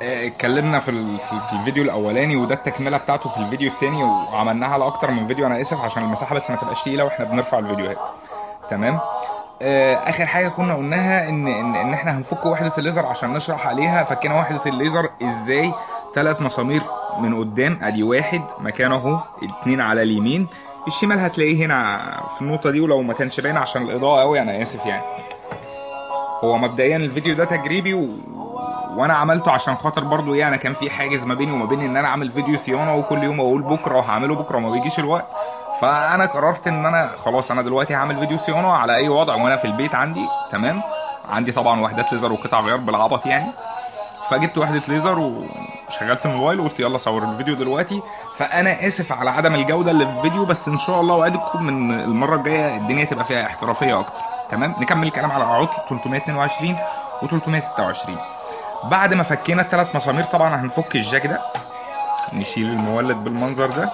آه، اتكلمنا في ال- في في الفيديو الاولاني وده التكمله بتاعته في الفيديو التاني وعملناها على اكتر من فيديو انا اسف عشان المساحه بس ما تبقاش تقيله واحنا بنرفع الفيديوهات تمام آه، اخر حاجه كنا قلناها ان ان ان احنا هنفك وحده الليزر عشان نشرح عليها فكنا وحده الليزر ازاي ثلاث مسامير من قدام ادي واحد مكانه اهو اتنين على اليمين الشمال هتلاقيه هنا في النقطه دي ولو ما كانش باين عشان الاضاءه قوي انا اسف يعني هو مبدئيا الفيديو ده تجريبي و... وانا عملته عشان خاطر برضو ايه انا كان في حاجز ما بيني وما بين ان انا اعمل فيديو صيانه وكل يوم اقول بكره وهعمله بكره وما بيجيش الوقت فانا قررت ان انا خلاص انا دلوقتي هعمل فيديو صيانه على اي وضع وانا في البيت عندي تمام عندي طبعا وحدات ليزر وقطع غيار بالعبط يعني فجبت وحده ليزر وشغلت الموبايل وقلت يلا صور الفيديو دلوقتي فانا اسف على عدم الجوده اللي في الفيديو بس ان شاء الله وعدكم من المره الجايه الدنيا تبقى فيها احترافيه اكتر تمام نكمل الكلام على عطل 322 و 326 بعد ما فكينا الثلاث مسامير طبعا هنفك الجاك ده نشيل المولد بالمنظر ده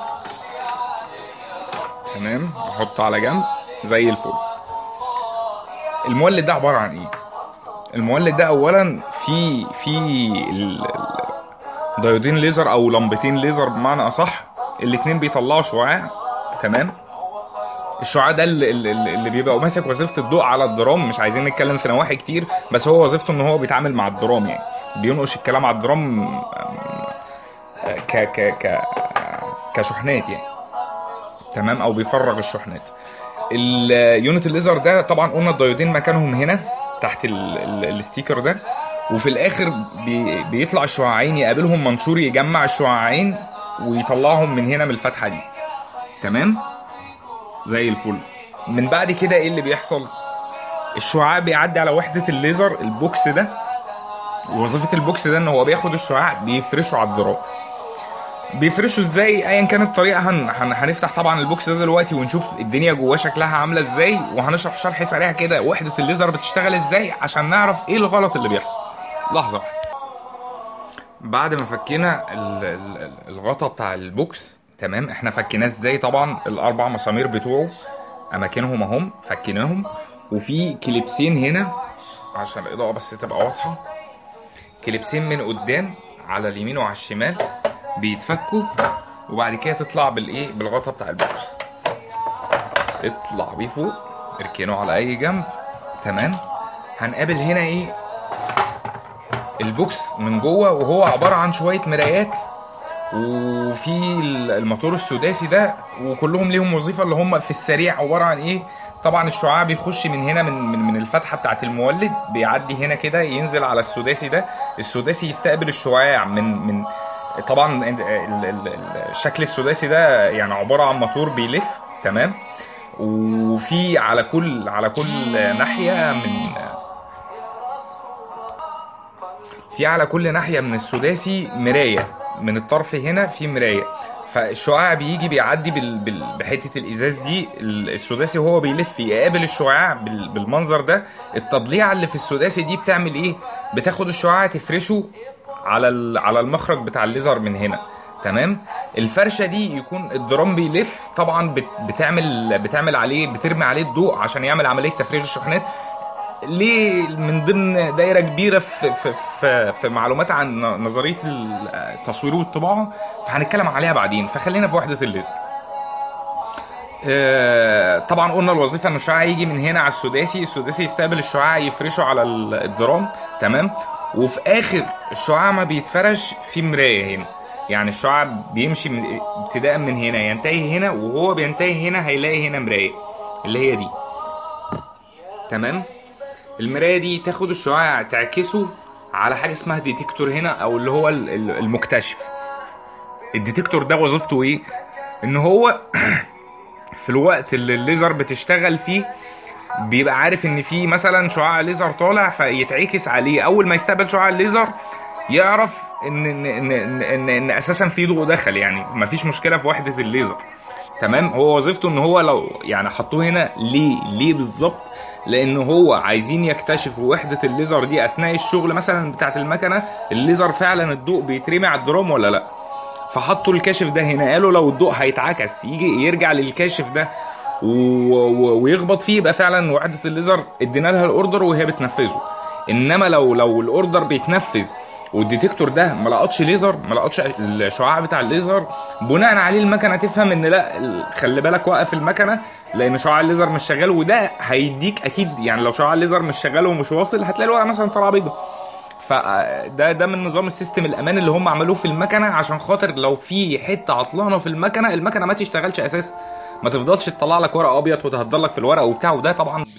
تمام نحطه على جنب زي الفل المولد ده عباره عن ايه المولد ده اولا في في ال- ال- دايودين ليزر او لمبتين ليزر بمعنى اصح الاتنين بيطلعوا شعاع تمام الشعاع ده اللي, اللي اللي بيبقى ماسك وظيفه الضوء على الدرام مش عايزين نتكلم في نواحي كتير بس هو وظيفته ان هو بيتعامل مع الدرام يعني بينقش الكلام على الدرام ك ك ك كشحنات يعني تمام او بيفرغ الشحنات اليونت الليزر ده طبعا قلنا الدايودين مكانهم هنا تحت ال ال الستيكر ده وفي الاخر بي بيطلع الشعاعين يقابلهم منشور يجمع الشعاعين ويطلعهم من هنا من الفتحه دي تمام زي الفل من بعد كده ايه اللي بيحصل الشعاع بيعدي على وحده الليزر البوكس ده ووظيفه البوكس ده ان هو بياخد الشعاع بيفرشه على الدرام بيفرشوا ازاي ايا كانت الطريقه هن... هن... هنفتح طبعا البوكس ده دلوقتي ونشوف الدنيا جواه شكلها عامله ازاي وهنشرح شرح سريع كده وحده الليزر بتشتغل ازاي عشان نعرف ايه الغلط اللي بيحصل لحظه واحدة. بعد ما فكينا ال... ال... الغطا بتاع البوكس تمام احنا فكيناه ازاي طبعا الاربع مسامير بتوعه اماكنهم اهم فكيناهم وفي كليبسين هنا عشان الاضاءه بس تبقى واضحه كليبسين من قدام على اليمين وعلى الشمال بيتفكوا وبعد كده تطلع بالايه بالغطا بتاع البوكس اطلع بيه فوق اركنه على اي جنب تمام هنقابل هنا ايه البوكس من جوه وهو عباره عن شويه مرايات وفي الموتور السداسي ده وكلهم ليهم وظيفه اللي هم في السريع عباره عن ايه طبعا الشعاع بيخش من هنا من من, من الفتحه بتاعه المولد بيعدي هنا كده ينزل على السداسي ده السداسي يستقبل الشعاع من من طبعا ال- ال- ال- الشكل السداسي ده يعني عباره عن موتور بيلف تمام وفي على كل على كل ناحيه من في على كل ناحيه من السداسي مرايه من الطرف هنا في مرايه فالشعاع بيجي بيعدي بال... بال... بحته الازاز دي ال- السداسي وهو بيلف يقابل الشعاع بال... بالمنظر ده التضليعه اللي في السداسي دي بتعمل ايه بتاخد الشعاع تفرشه على ال... على المخرج بتاع الليزر من هنا تمام الفرشه دي يكون الدرام بيلف طبعا بت... بتعمل بتعمل عليه بترمي عليه الضوء عشان يعمل عمليه تفريغ الشحنات ليه من ضمن دايره كبيره في في في, في معلومات عن نظريه التصوير والطباعه فهنتكلم عليها بعدين فخلينا في وحده الليزر آه، طبعا قلنا الوظيفه ان الشعاع يجي من هنا على السداسي السداسي يستقبل الشعاع يفرشه على ال- الدرام تمام وفي اخر الشعاع ما بيتفرش في مرايه هنا يعني الشعاع بيمشي من ابتداء من هنا ينتهي هنا وهو بينتهي هنا هيلاقي هنا مرايه اللي هي دي تمام المرايه دي تاخد الشعاع تعكسه على حاجه اسمها ديتكتور هنا او اللي هو ال- ال- المكتشف الديتكتور ده وظيفته ايه ان هو في الوقت اللي الليزر بتشتغل فيه بيبقى عارف ان في مثلا شعاع ليزر طالع فيتعكس عليه اول ما يستقبل شعاع الليزر يعرف ان ان ان, إن, إن, إن اساسا في ضوء دخل يعني مفيش مشكله في وحده الليزر تمام هو وظيفته ان هو لو يعني حطوه هنا ليه ليه بالظبط لان هو عايزين يكتشفوا وحده الليزر دي اثناء الشغل مثلا بتاعه المكنه الليزر فعلا الضوء بيترمي على الدرام ولا لا فحطوا الكاشف ده هنا قالوا لو الضوء هيتعكس يجي يرجع للكاشف ده و... و... ويخبط فيه يبقى فعلا وحده الليزر ادينا لها الاوردر وهي بتنفذه انما لو لو الاوردر بيتنفذ والديتكتور ده ما لقطش ليزر ما لقطش الشعاع بتاع الليزر بناء عليه المكنه تفهم ان لا ال- خلي بالك وقف المكنه لان شعاع الليزر مش شغال وده هيديك اكيد يعني لو شعاع الليزر مش شغال ومش واصل هتلاقي الورقه مثلا طالعه بيضه فده ده من نظام السيستم الامان اللي هم عملوه في المكنه عشان خاطر لو في حته عطلانه في المكنه المكنه ما تشتغلش اساسا ما تفضلش تطلع لك ورق ابيض وتهدر لك في الورقه وبتاع وده طبعا